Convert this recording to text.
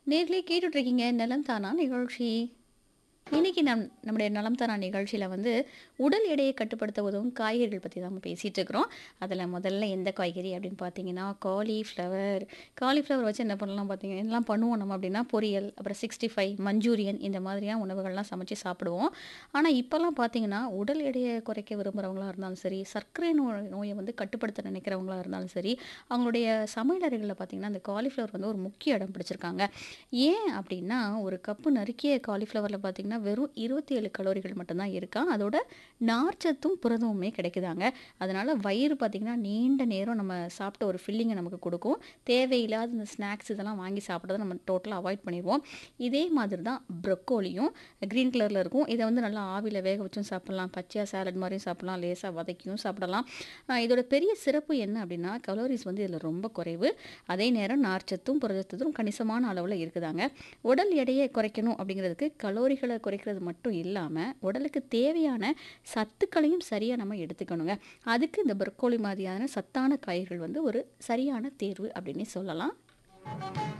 நேர்களே கேட்டுட்டு இருக்கீங்க நலம் தானா நிகழ்ச்சி இன்னைக்கு நம் நம்முடைய நலம் தானா நிகழ்ச்சியில் வந்து உடல் எடையை கட்டுப்படுத்த உதவும் காய்கறிகள் பற்றி தான் நம்ம பேசிகிட்டு இருக்கிறோம் அதில் முதல்ல எந்த காய்கறி அப்படின்னு பார்த்தீங்கன்னா காலிஃப்ளவர் காலிஃப்ளவர் வச்சு என்ன பண்ணலாம் பார்த்தீங்க என்னலாம் பண்ணுவோம் நம்ம அப்படின்னா பொரியல் அப்புறம் சிக்ஸ்டி ஃபைவ் மஞ்சூரியன் இந்த மாதிரியான உணவுகள்லாம் சமைச்சு சாப்பிடுவோம் ஆனால் இப்போல்லாம் பார்த்தீங்கன்னா உடல் எடையை குறைக்க விரும்புகிறவங்களா இருந்தாலும் சரி சர்க்கரை நோய் நோயை வந்து கட்டுப்படுத்த நினைக்கிறவங்களா இருந்தாலும் சரி அவங்களுடைய சமையலறைகளில் பார்த்தீங்கன்னா அந்த காலிஃப்ளவர் வந்து ஒரு முக்கிய இடம் பிடிச்சிருக்காங்க ஏன் அப்படின்னா ஒரு கப்பு நறுக்கிய காலிஃப்ளவரில் பார்த்தீங்கன்னா வெறும் இருபத்தி ஏழு கலோரிகள் மட்டும்தான் இருக்கா அதோட நார்ச்சத்தும் புரதமுமே கிடைக்குதாங்க அதனால வயிறு பார்த்தீங்கன்னா நீண்ட நேரம் நம்ம சாப்பிட்ட ஒரு ஃபில்லிங்கை நமக்கு கொடுக்கும் தேவையில்லாத இந்த ஸ்நாக்ஸ் இதெல்லாம் வாங்கி சாப்பிட்றத நம்ம டோட்டலாக அவாய்ட் பண்ணிடுவோம் இதே மாதிரி தான் ப்ரொக்கோலியும் க்ரீன் கலரில் இருக்கும் இதை வந்து நல்லா ஆவியில் வேக வச்சும் சாப்பிடலாம் பச்சையாக சாலட் மாதிரியும் சாப்பிடலாம் லேசாக வதக்கியும் சாப்பிடலாம் ஆஹ் இதோட பெரிய சிறப்பு என்ன அப்படின்னா கலோரிஸ் வந்து இதில் ரொம்ப குறைவு அதே நேரம் நார்ச்சத்தும் புரதத்தும் கணிசமான அளவில் இருக்குதாங்க உடல் எடையை குறைக்கணும் அப்படிங்கிறதுக்கு கலோரிகளை குறைக்கிறது மட்டும் இல்லாமல் உடலுக்கு தேவையான சத்துக்களையும் சரியாக நம்ம எடுத்துக்கணுங்க அதுக்கு இந்த ப்ரொக்கோலி மாதிரியான சத்தான காய்கறிகள் வந்து ஒரு சரியான தேர்வு அப்படின்னு சொல்லலாம்